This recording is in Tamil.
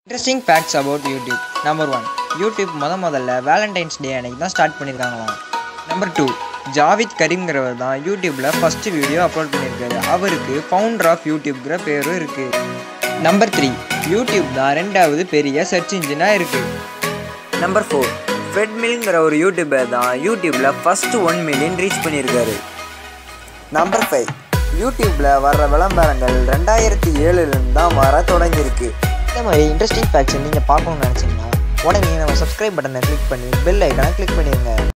interesting facts about YouTube number one YouTube முத முதல்ல வேலண்டைன்ஸ் டே அன்னைக்கு தான் ஸ்டார்ட் பண்ணியிருக்காங்களாம் நம்பர் டூ ஜாவித் கரீம்ங்கிறவர் தான் யூடியூப்பில் ஃபஸ்ட்டு வீடியோ அப்லோட் பண்ணியிருக்காரு அவருக்கு ஃபவுண்டர் ஆஃப் யூடியூப்ங்கிற பேரும் இருக்குது நம்பர் த்ரீ யூடியூப் தான் ரெண்டாவது பெரிய சர்ச் இன்ஜினாக இருக்குது நம்பர் ஃபோர் ஃப்ரெட் மில்ங்கிற ஒரு யூடியூபர் தான் யூடியூப்பில் ஃபஸ்ட்டு ஒன் மில்லியன் ரீச் பண்ணியிருக்காரு நம்பர் ஃபைவ் யூடியூப்பில் வர்ற விளம்பரங்கள் ரெண்டாயிரத்தி ஏழுலேருந்து தான் வர தொடங்கியிருக்கு இந்த மாதிரி இன்ட்ரெஸ்டிங் ஃபேக்ட்ஸ் நீங்கள் பார்க்கணும்னு நினச்சிங்கன்னா உடனே நம்ம சப்ஸ்கிரைப் பட்டனை கிளிக் பண்ணி பெல் ஐக்கனை கிளிக் பண்ணிடுங்க